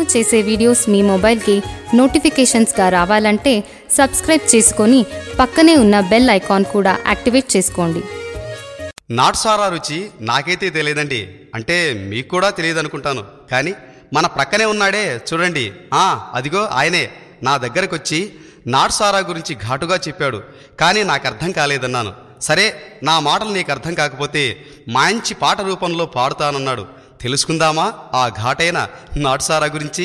చేసే వీడియోస్ మీ మొబైల్కి నోటిఫికేషన్స్గా రావాలంటే సబ్స్క్రైబ్ చేసుకొని పక్కనే ఉన్న బెల్ ఐకాన్ కూడా యాక్టివేట్ చేసుకోండి నాటుసారా రుచి నాకైతే తెలియదండి అంటే మీకు కూడా తెలియదు అనుకుంటాను కానీ మన ప్రక్కనే ఉన్నాడే చూడండి ఆ అదిగో ఆయనే నా దగ్గరకు వచ్చి నాటుసారా గురించి ఘాటుగా చెప్పాడు కానీ నాకు అర్థం కాలేదన్నాను సరే నా మాటలు నీకు అర్థం కాకపోతే మంచి పాట రూపంలో పాడుతానన్నాడు తెలుసుకుందామా ఆ ఘాటైన నాటుసారా గురించి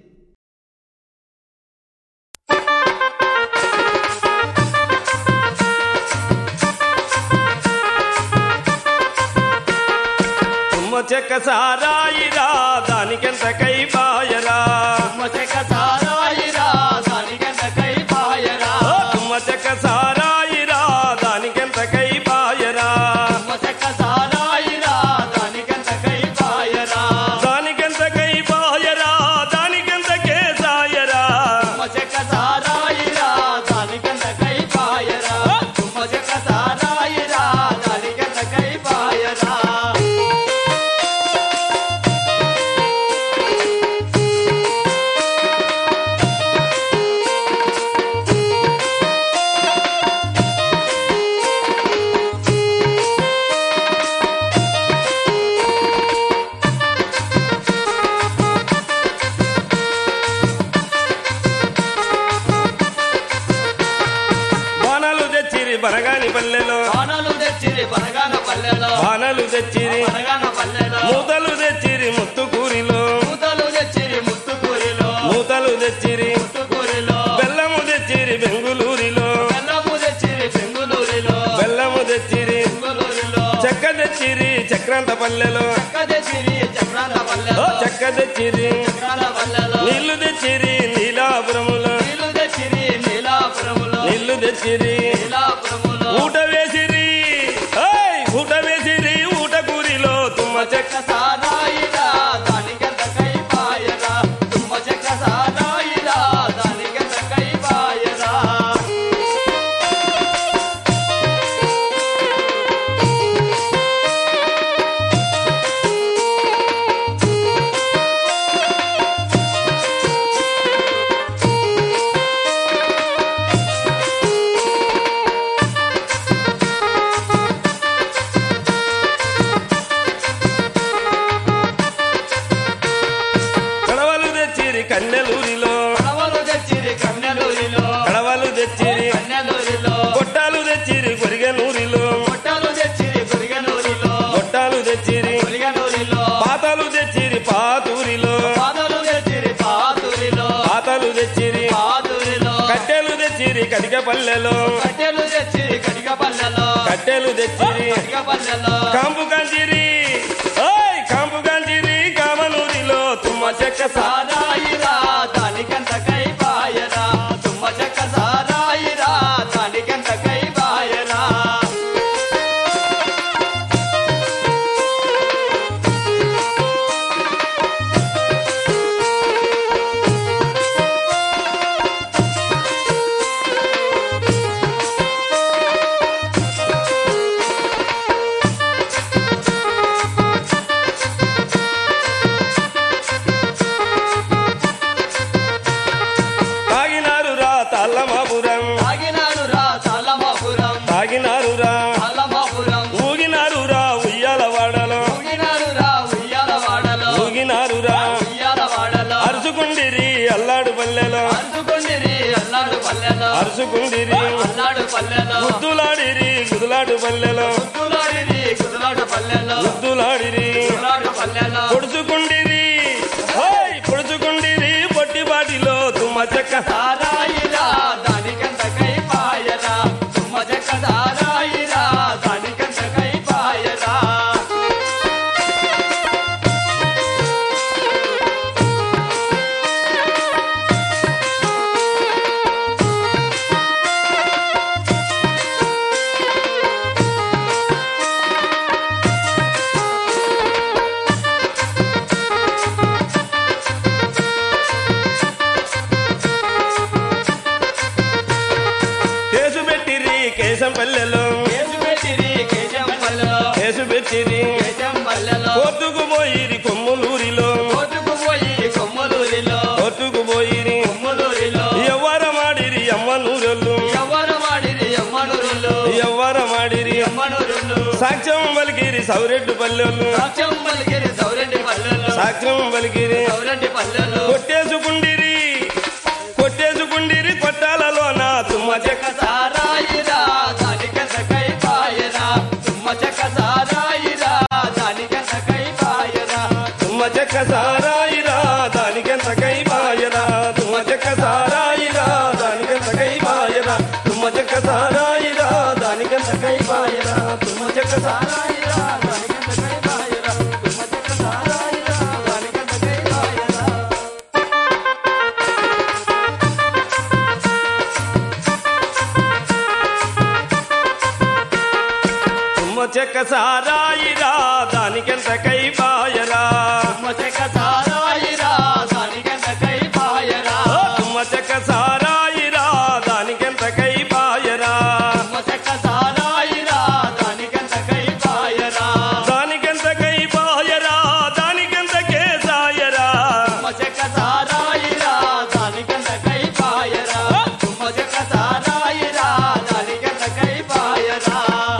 తుమ్మ చెక్క సారాయిరా దానికెంత కై బాయరా మసక సారాయిరా దానికెంత కై పాయరా ఓ తుమ్మ చెక్క సారాయిరా దానికెంత కై బాయరా మసక సారాయిరా దానికెంత కై పాయరా దానికెంత కై బాయరా దానికెంత కే సాయరా మసక సారాయిరా దానికెంత కై పాయరా మసక సారాయిరా దానికెంత కై పాయరా బాణాలు తెచ్చిరి బనగాని పల్లెలో బాణాలు తెచ్చిరి బనగాన పల్లెలో బాణాలు తెచ్చిరి బనగాన పల్లెలో మూతలు తెచ్చిరి ముత్తుకూరిలో మూతలు తెచ్చిరి ముత్తుకూరిలో మూతలు తెచ్చిరి ముత్తుకూరిలో బెల్లము తెచ్చిరి బెంగుళూరిలో బెల్లము తెచ్చిరి బెంగుళూరిలో బెల్లము తెచ్చిరి బెంగుళూరిలో చెక్క తెచ్చిరి చక్రాంత పల్లెలో చెక్క తెచ్చిరి చక్రాల ఓ పల్లెలో చెక్క తెచ్చిరి చక్రాల పల్లెలో నీళ్లు తెచ్చిరి నీలాపురములో నీళ్లు తెచ్చిరి నీలాపురములో నీళ్లు తెచ్చిరి నీలాపురములో ఊట వేసిరి ఓయ్ ఊట వేసిరి ఊట కూరిలో తుమ్మ చెక్క చెక్క సారాయిరా దానికెంత కై పాయరా తుమ్మ చెక్క సారాయిరా దానికెంత కై పాయరా కడవలు తెచ్చిరి కన్నెలూరిలో కడవలు తెచ్చిరి కన్నెలూరిలో కడవలు తెచ్చిరి కన్నెలూరిలో గొట్టాలు తెచ్చిరి కొరిగనూరిలో పొట్టలు తెచ్చిరి గురిగనూరిలో గొట్టాలు తెచ్చిరి గురిగనూరిలో పాతలు తెచ్చిరి పాతూరిలో పాదలు తెచ్చిరి పాతూరిలో పాతలు తెచ్చిరి పాతూరిలో కట్టెలు తెచ్చిరి కటిక పల్లెలో కట్టెలు తెచ్చిరి కటిక పల్లెలో కట్టెలు తెచ్చిరి కటిక పల్లెలో కాంపు కంచిరి ఓయ్ కాంపు కంచిరి కామనూరిలో తుమ్మ చెక్క సా సారాయిరా దానికంత కై పాయరా తుమ్మ చెక్క సారాయిరా దానికంత కై పాయరా తాగినారు రా తల్లమాపురం తాగినాడు రా తల్లమాపురం తాగినారు రా తల్లమాపురం ఊగినారు రా ఉయ్యాల వాడలో ఊగినాడు రా ఉయ్యాల వాడలో ఊగినారు రా ఉయ్యాల వాడలో అరుచుకుండిరి అల్లాడు పల్లెలో అరుచుకుండిరి అల్లాడు పల్లెలో అరుచుకుండిరి అల్లాడు పల్లెలో గుద్దులాడిరి గుదులాడు పల్లెలో గుద్దులాడిరి గుద్దులాడు పల్లెలో గుద్దులాడిరి గుద్దులాడు పల్లెలో పొడుచుకుండిరి హోయ్ పొడుచుకుండిరి పొట్టిబాటిలో తుమ్మ చెక్క సారాయిరా దానికంత కై పాయరా తుమ్మ చెక్క సారాయిరా దానికంత కై పాయరా ఓ ముద్దులాడిరి ఎమ్మనూరులు సాక్ష్యం పలికిరి సౌరెడ్డి పల్లెలు సాక్ష్యం పలికిరి సౌరెడ్డి పల్లెలు సాక్ష్యం పలికిరి సౌరెడ్డి పల్లెలు కొట్టేసుకుండిరి కొట్టేసుకుండిరి కొట్టాలలోన తుమ్మ చెక్క సారాయిరా దానికంత కై పాయరా తుమ్మ చెక్క సారాయిరా దానికంత కై పాయరా తుమ్మ చెక్క సారాయిరా దానికెంత కై పాయరా తుమ్మ చెక్క సారాయిరా దానికెంత కై పాయరా తుమ్మ చెక్క సారాయిరా దానికెంత కై పాయరా తుమ్మ చెక్క సారాయిరా దానికంత కై పాయరా తుమ్మ చెక్క సారాయిరా దానికంత కై పాయరా తుమ్మ చెక్క సారాయిరా దానికెంత కై పాయరా తుమ్మ చెక్క సారాయిరా దానికంత కై పాయరా ఓ తుమ్మ చెక్క సారాయిరా దానికెంత కై పాయరా తుమ్మ చెక్క సారాయిరా దానికంత కై పాయరా దానికెంత కై పాయరా దానికెంత కేసాయరా తుమ్మ చెక్క సారాయిరా దానికంత కై పాయరా తుమ్మ చెక్క సారాయిరా దానికంత కై పాయరా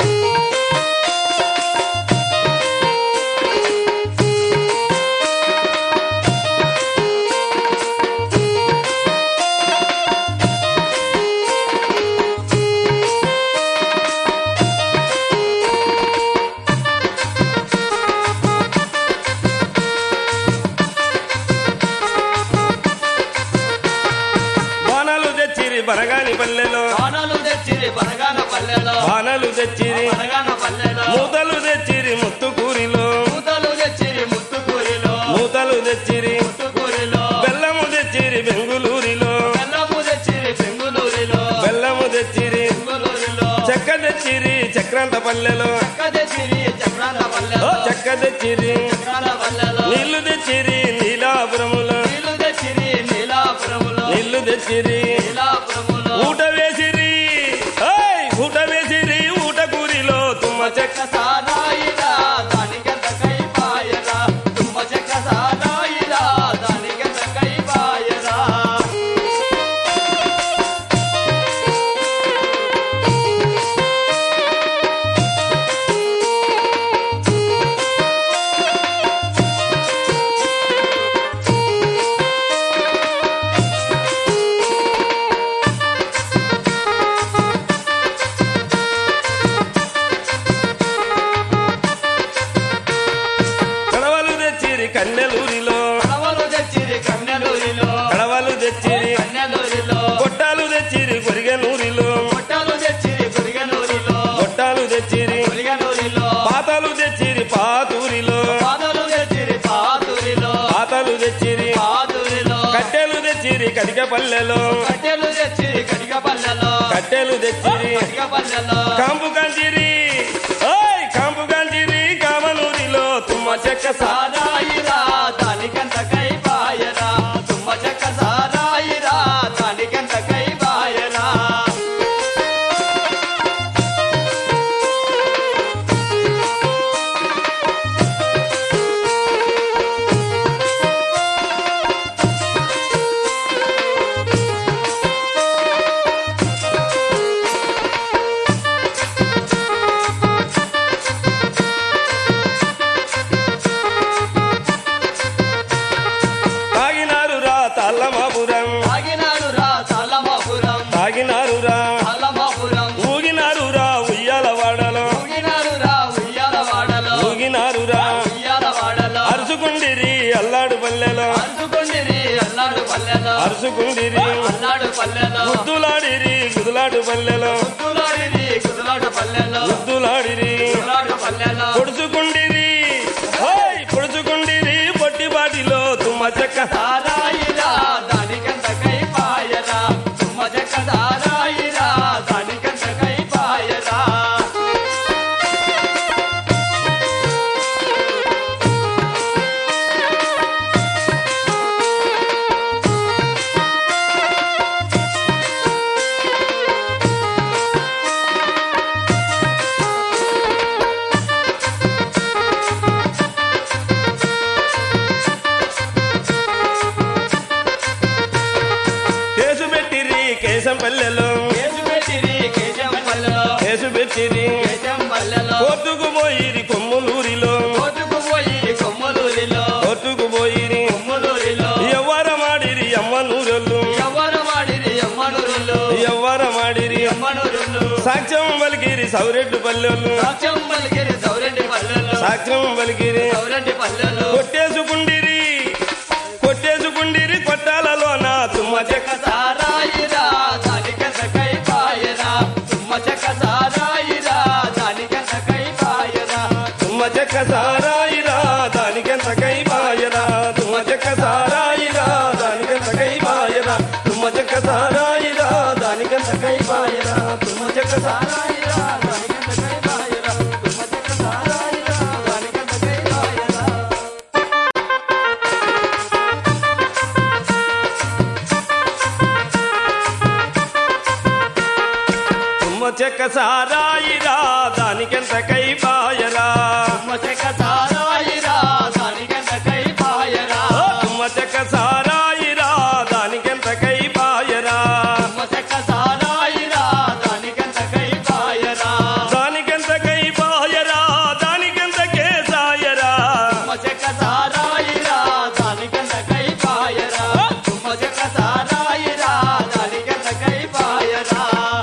బాణాలు తెచ్చిరి బనగాని పల్లెలో బాణాలు తెచ్చిరి బనగాన పల్లెలో బాణాలు తెచ్చిరి బనగాన పల్లెలో మూతలు తెచ్చిరి ముత్తుకూరిలో మూతలు తెచ్చిరి ముత్తుకూరిలో మూతలు తెచ్చిరి ముత్తుకూరిలో బెల్లము తెచ్చిరి బెంగుళూరిలో బెల్లము తెచ్చిరి బెంగుళూరులో బెల్లము తెచ్చిరి బెంగుళూరులో చెక్క తెచ్చిరి చక్రాంత పల్లెలో చెక్క తెచ్చిరి చక్రాల ఓ పల్లెలో చెక్క తెచ్చిరి చక్రాల పల్లెలో నీళ్లు తెచ్చిరి నీలాపురములో నీళ్లు తెచ్చిరి నీలాపురములో నీళ్లు తెచ్చిరి నీలాపురములో ఊట వేసిరి ఏయ్! ఊట వేసిరి ఊట కూరిలో తుమ్మ చెక్క చెక్క సారాయిరా దానికంత కై పాయరా తుమ్మ చెక్క సారాయిరా దానికంత కై పాయరా కడవలు తెచ్చిరి కన్నెలూరిలో కడవలు తెచ్చిరి కన్నెలూరిలో కడవలు తెచ్చిరి కన్నెలూరిలో గొట్టాలు తెచ్చిరి కొరిగనూరిలో కొట్టలు తెచ్చిరి గురిగనూరిలో గొట్టాలు తెచ్చిరి గురిగనూరిలో పాతలు తెచ్చిరి పాతూరిలో పాదలు తెచ్చిరి పాతూరిలో పాతలు తెచ్చిరి పాతూరిలో కట్టెలు తెచ్చిరి కటిక పల్లెలో కట్టెలు తెచ్చిరి కడిగ పల్లెలో కట్టెలు తెచ్చిరి కడిగ పల్లెలో కాంపు కంచిరి ఓయ్ కాంపు కంచిరి కామనూరిలో తుమ్మ చెక్క సా సారాయిరా దానికంత కై పాయరా తుమ్మ చెక్క సారాయిరా దానికంత కై పాయరా తాగినారు రా తల్లమాపురం తాగినాడు రా తల్లమాపురం తాగినారు రా తల్లమాపురం ఊగినారు రా ఉయ్యాల వాడలో ఊగినాడు రా ఉయ్యాల వాడలో ఊగినారు రా ఉయ్యాల వాడలో అరుచుకుండిరి అల్లాడు పల్లెలో అరుచుకుండిరి అల్లాడు పల్లెలో అరుచుకుండిరి అల్లాడు పల్లెలో గుద్దులాడిరి గుదులాడు పల్లెలో గుద్దులాడిరి గుద్దులాడు పల్లెలో గుద్దులాడిరి గుద్దులాడు పల్లెలో పొడుచుకుండిరి ఓయ్ పొడుచుకుండిరి పొట్టిబాటిలో తుమ్మ చెక్క సారాయిరా దానికంత కై పాయరా తుమ్మ చెక్క సారాయిరా దానికంత కై పాయరా సౌరెడ్డి పల్లెలు సాక్ష్యం పలికిరి సౌరెడ్డి పల్లెలు సాక్ష్యం పలికిరి సౌరెడ్డి పల్లెలు కొట్టేసుకుండిరి కొట్టేసుకుండిరి కొట్టాలలోన తుమ్మ చెక్క చెక్క సారాయిరా దానికెంతకై పాయరా తుమ్మ చెక్క సారాయిరా దానికెంతకై పాయరా తుమ్మ చెక్క సారాయిరా దానికెంత కై బాయరా తుమ్మ చెక్క సారాయిరా దానికెంత కై బాయరా తుమ్మ చెక్క సారాయిరా దానికెంత కై బాయరా తుమ్మ చెక్క సారాయిరా దానికెంత కై బాయరా తుమ్మ చెక్క సారాయిరా దానికెంత కై బాయరా తుమ్మ చెక్క సారాయిరా దానికెంత కై బాయరా తుమ్మ చెక్క సారాయిరా దానికెంతకై పాయరా తుమ్మ చెక్క సారాయిరా దానికెంత కై బాయరా తుమ్మ చెక్క సారాయిరా దానికెంతకై పాయరా దానికెంత కై బాయరా దానికెంత కేసాయరా తుమ్మ చెక్క సారాయిరా దానికెంతకై పాయరా తుమ్మ చెక్క సారాయిరా దానికెంతకై పాయరా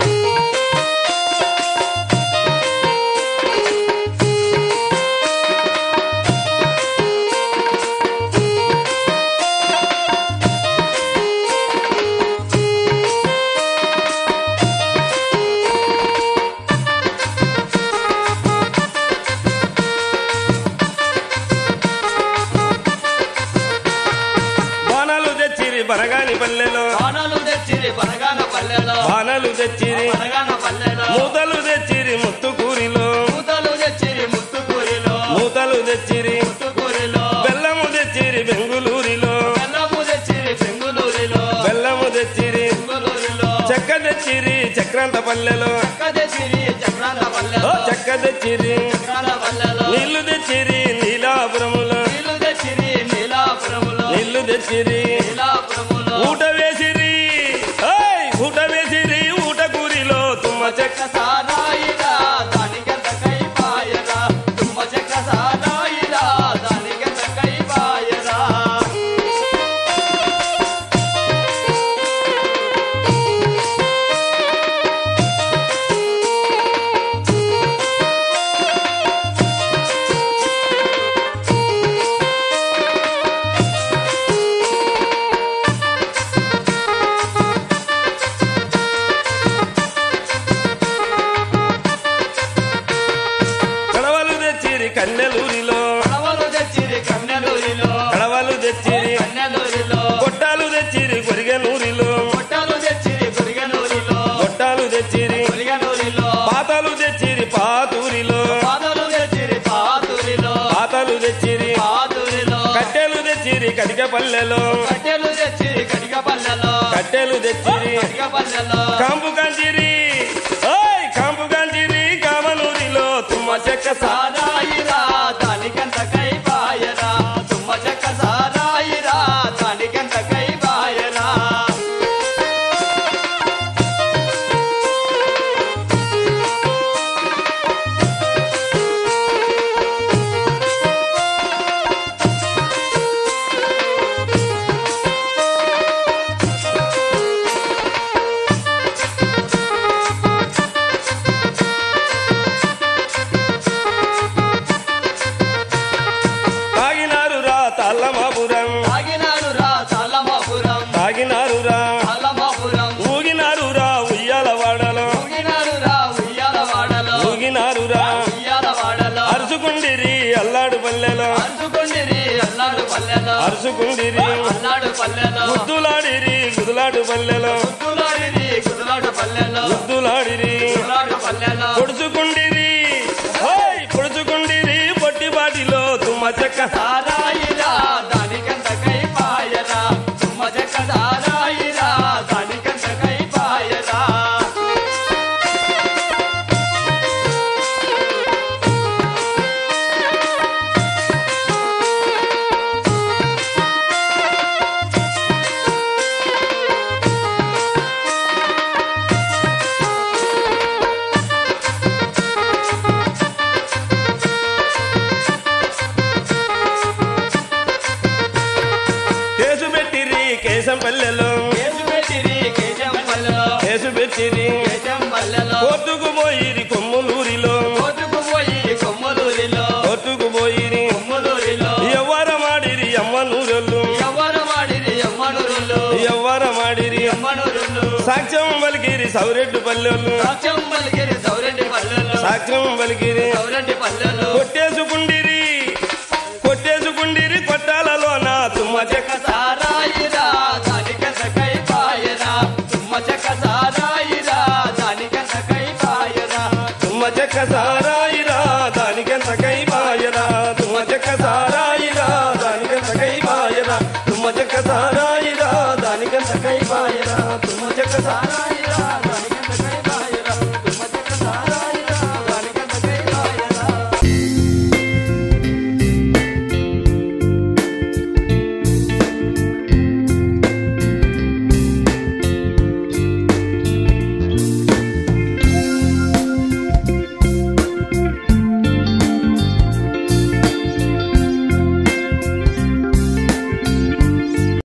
బాణాలు తెచ్చిరి బనగాని పల్లెలో బాణాలు తెచ్చిరి బనగాన పల్లెలో బాణాలు తెచ్చిరి బనగాన పల్లెలో మూతలు తెచ్చిరి ముత్తుకూరిలో మూతలు తెచ్చిరి ముత్తుకూరిలో మూతలు తెచ్చిరి ముత్తుకూరిలో బెల్లము తెచ్చిరి బెంగుళూరిలో బెల్లము తెచ్చిరి బెంగుళూరిలో బెల్లము తెచ్చిరి బెంగుళూరిలో చెక్క తెచ్చిరి చక్రాంత పల్లెలో చెక్క తెచ్చిరి చక్రాల ఓ పల్లెలో చెక్క తెచ్చిరి చక్రాల పల్లెలో నీళ్లు తెచ్చిరి నీలాపురములో నీళ్లు తెచ్చిరి నీలాపురములో నీళ్లు తెచ్చిరి నీలాపురములో ఊట వేసిరి ఏయ్! ఊట వేసిరి ఊట కూరిలో తుమ్మ చెక్క చెక్క సారాయిరా దానికెంతకై పాయరా తుమ్మ చెక్క సారాయిరా దానికెంతకై పాయరా కడవలు తెచ్చిరి కన్నెలూరిలో కడవలు తెచ్చిరి కన్నెలూరిలో కడవలు తెచ్చిరి కన్నెలూరిలో కొట్టాలు తెచ్చిరి కొరిగనూరిలో కొట్టలు తెచ్చిరి గురిగనూరిలో కొట్టాలు తెచ్చిరి గురిగనూరిలో పాతలు తెచ్చిరి పాతూరిలో పాదలు తెచ్చిరి పాతూరిలో పాతలు తెచ్చిరి పాతూరిలో కట్టెలు తెచ్చిరి కటిక పల్లెలో కట్టెలు తెచ్చిరి కటిక పల్లెలో కట్టెలు తెచ్చిరి కటిక పల్లెలో కాంపు కంచిరి ఓయ్ కాంపు కంచిరి కామనూరిలో తుమ్మ చెక్క సా సారాయిరా దానికెంతకై పాయరా తుమ్మ చెక్క సారాయిరా దానికెంతకై పాయరా తాగినారు రా తల్లమాపురం తాగినాడు రా తల్లమాపురం తాగినారు రా తల్లమాపురం ఊగినారు రా ఉయ్యాల వాడలో ఊగినాడు రా ఉయ్యాల వాడలో ఊగినారు రా ఉయ్యాల వాడలో అరుచుకుండిరి అల్లాడు పల్లెలో అరుచుకుండిరి అల్లాడు పల్లెలో అరుచుకుండిరి అల్లాడు పల్లెలో గుద్దులాడిరి గుదులాడు పల్లెలో గుద్దులాడిరి గుద్దులాడు పల్లెలో గుద్దులాడిరి గుద్దులాడు పల్లెలో పొడుచుకుండిరి ఓయ్ పొడుచుకుండిరి పొట్టిబాటిలో తుమ్మ చెక్క సారాయిరా దానికంతకై పాయరా తుమ్మ చెక్క సారాయిరా దానికంతకై పాయరా కేసు పెట్టిరి కేశం పల్లెలో కేసు పెట్టిరి కేశం పల్లెలో కేసు పెట్టిరి కేశం పల్లెలో కోర్టుకు పోయిరి కొమ్ములూరి సౌరెడ్డి పల్లెలు సాక్ష్యం పలికిరి సౌరెడ్డి పల్లెల్లో సాక్ష్యం పలికిరి సౌరెడ్డి